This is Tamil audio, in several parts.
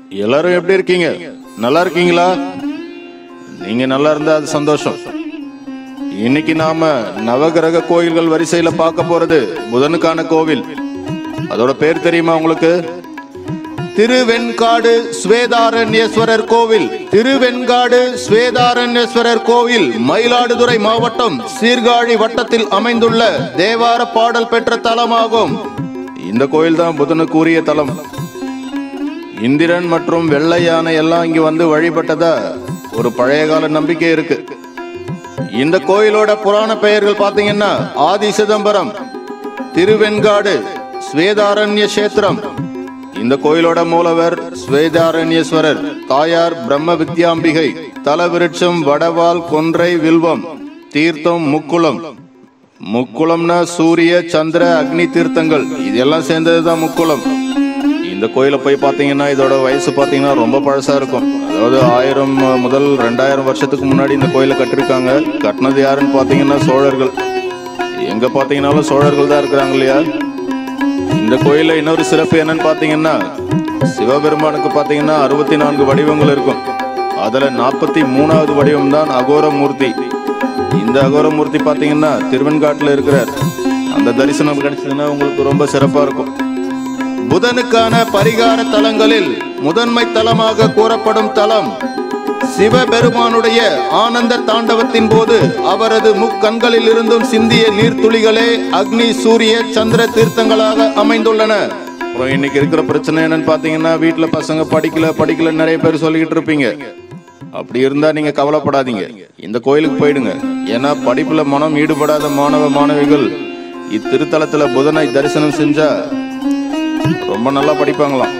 எல்லாரும் எப்படி இருக்கீங்க நல்லா இருக்கீங்களா நீங்க நல்லா இருந்தா அது சந்தோஷம் இன்னைக்கு நாம நவகிரக கோயில்கள் வரிசையில பார்க்க போறது புதனுக்கான கோவில் அதோட பேர் தெரியுமா உங்களுக்கு திருவெண்காடு ஸ்வேதாரண்யேஸ்வரர் கோவில் திருவெண்காடு ஸ்வேதாரண்யேஸ்வரர் கோவில் மயிலாடுதுறை மாவட்டம் சீர்காழி வட்டத்தில் அமைந்துள்ள தேவார பாடல் பெற்ற தலமாகும் இந்த கோயில் தான் புதனுக்கு உரிய தலம் இந்திரன் மற்றும் வெள்ளை யானை எல்லாம் இங்க வந்து வழிபட்டதா ஒரு பழைய கால நம்பிக்கை இருக்கு இந்த கோயிலோட புராண பெயர்கள் பாத்தீங்கன்னா ஆதி சிதம்பரம் திருவெண்காடு ஸ்வேதாரண்ய கஷேத்திரம் இந்த கோயிலோட மூலவர் ஸ்வேதாரண்யேஸ்வரர் தாயார் பிரம்ம வித்யாம்பிகை தலவிருட்சம் வடவால் கொன்றை வில்வம் தீர்த்தம் முக்குளம் முக்குளம்னா சூரிய சந்திர அக்னி தீர்த்தங்கள் இதெல்லாம் சேர்ந்ததுதான் முக்குளம் இந்த கோயிலை போய் பார்த்தீங்கன்னா இதோட வயசு பார்த்தீங்கன்னா ரொம்ப பழசா இருக்கும் அதாவது ஆயிரம் முதல் ரெண்டாயிரம் வருஷத்துக்கு முன்னாடி இந்த கோயிலை கட்டிருக்காங்க கட்டினது யாருன்னு பார்த்தீங்கன்னா சோழர்கள் எங்க பார்த்தீங்கன்னாலும் சோழர்கள் தான் இருக்கிறாங்க இல்லையா இந்த கோயில்ல இன்னொரு சிறப்பு என்னன்னு பார்த்தீங்கன்னா சிவபெருமானுக்கு பார்த்தீங்கன்னா அறுபத்தி நான்கு வடிவங்கள் இருக்கும் அதுல நாற்பத்தி மூணாவது வடிவம் தான் அகோரமூர்த்தி இந்த அகோரமூர்த்தி பார்த்தீங்கன்னா திருவெண்காட்டில் இருக்கிறார் அந்த தரிசனம் கிடைச்சதுன்னா உங்களுக்கு ரொம்ப சிறப்பா இருக்கும் புதனுக்கான பரிகார தலங்களில் முதன்மை தலமாக கூறப்படும் தலம் சிவபெருமானுடைய ஆனந்த தாண்டவத்தின் போது அவரது முக்கண்களில் இருந்தும் சிந்திய நீர்த்துளிகளே அக்னி சூரிய சந்திர தீர்த்தங்களாக அமைந்துள்ளன அப்புறம் இன்னைக்கு இருக்கிற பிரச்சனை என்னன்னு பாத்தீங்கன்னா வீட்டுல பசங்க படிக்கல படிக்கல நிறைய பேர் சொல்லிக்கிட்டு இருப்பீங்க அப்படி இருந்தா நீங்க கவலைப்படாதீங்க இந்த கோயிலுக்கு போயிடுங்க ஏன்னா படிப்புல மனம் ஈடுபடாத மாணவ மாணவிகள் இத்திருத்தலத்துல புதனை தரிசனம் செஞ்சா ரொம்ப நல்லா படிப்பாங்களாம்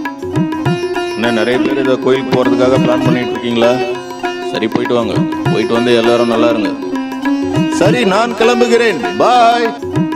என்ன நிறைய பேர் இதை கோயிலுக்கு போறதுக்காக பிளான் பண்ணிட்டு இருக்கீங்களா சரி போயிட்டு வாங்க போயிட்டு வந்து எல்லாரும் நல்லா இருங்க சரி நான் கிளம்புகிறேன் பாய்